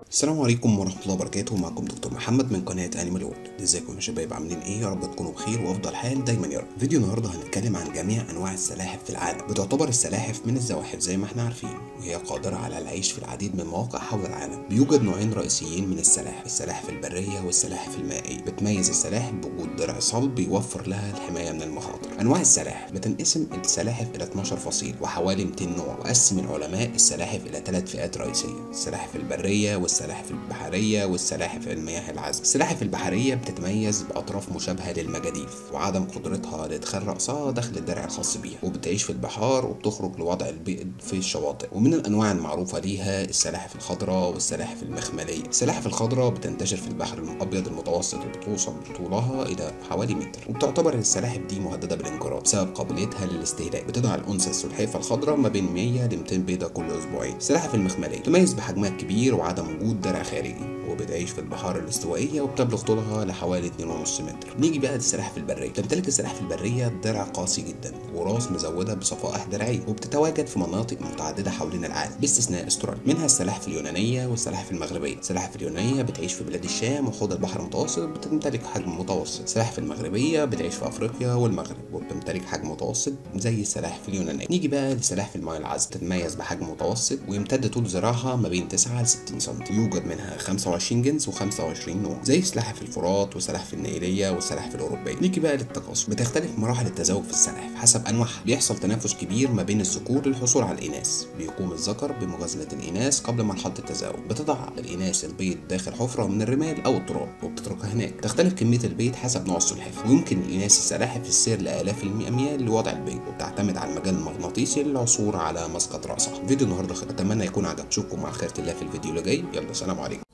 السلام عليكم ورحمة الله وبركاته معكم دكتور محمد من قناة انيمال وورد ازيكم يا شباب عاملين ايه يا رب تكونوا بخير وافضل حال دايما يا رب فيديو النهارده هنتكلم عن جميع انواع السلاحف في العالم بتعتبر السلاحف من الزواحف زي ما احنا عارفين وهي قادرة على العيش في العديد من المواقع حول العالم بيوجد نوعين رئيسيين من السلاحف السلاحف البرية والسلاحف المائية بتميز السلاحف بوجود درع صلب يوفر لها الحماية من المخاطر انواع السلاحف بتنقسم السلاحف الى 12 فصيل وحوالي 200 نوع وقسم العلماء السلاحف الى ثلاث فئات رئيسية السلاحف البرية والسلاحف البحرية والسلاحف المياه العذبة السلاحف البحرية بتتميز بأطراف مشابهة للمجاديف وعدم قدرتها لإدخال رأسها داخل الدرع الخاص بيها وبتعيش في البحار وبتخرج لوضع البيض في الشواطئ ومن الأنواع المعروفة ليها السلاحف الخضراء والسلاحف المخملية السلاحف الخضراء بتنتشر في البحر الأبيض المتوسط وبتوصل طولها إلى حوالي متر وبتعتبر السلاحف دي مهددة بالانقراض بسبب قابليتها للاستهلاك بتضع الأنثى السلحفاة الخضراء ما بين 100 ل 200 بيضة كل أسبوعين السلاحف المخملية تميز بحجمها الكبير وعدم وجود درع خارجي وبتعيش في البحار الاستوائية وبتبلغ طولها لحوالي 2.5 متر نيجي بقى للسلاحف البرية تمتلك السلاحف البرية درع قاسي جدا وراس مزودة بصفائح درعية وبتتواجد في مناطق متعددة حوالين العالم باستثناء استراليا منها السلاحف اليونانية والسلاحف المغربية السلاحف اليونانية بتعيش في بلاد الشام وحوض البحر المتوسط بتمتلك حجم متوسط السلاحف المغربية بتعيش في أفريقيا والمغرب وبتمتلك حجم متوسط زي السلاحف اليونانية نيجي بقى لسلاحف الماء العذب تتميز بحجم متوسط ويمتد طول ذراعها ما بين 9 ل 60 سم يوجد منها 25 جنس و25 نوع زي سلاحف الفرات وسلاحف النيلية والسلاحف الأوروبية نيجي بقى للتكاثر بتختلف مراحل التزاوج في السلاحف حسب أنواعها بيحصل تنافس كبير ما بين الذكور للحصول على الإناث بيقوم الذكر بمغازلة الإناث قبل مرحلة التزاوج بتضع الإناث البيض داخل حفرة من الرمال أو التراب وبتتركها هناك تختلف كمية البيض حسب نوع السلحفاة ويمكن الإناث السلاحف السير لآلاف الأميال لوضع البيض وبتعتمد على المجال المغناطيسي للعثور على مسقط رأسها فيديو النهارده أتمنى يكون عجبكم على خيرة الله في الفيديو اللي جاي يلا سلام عليكم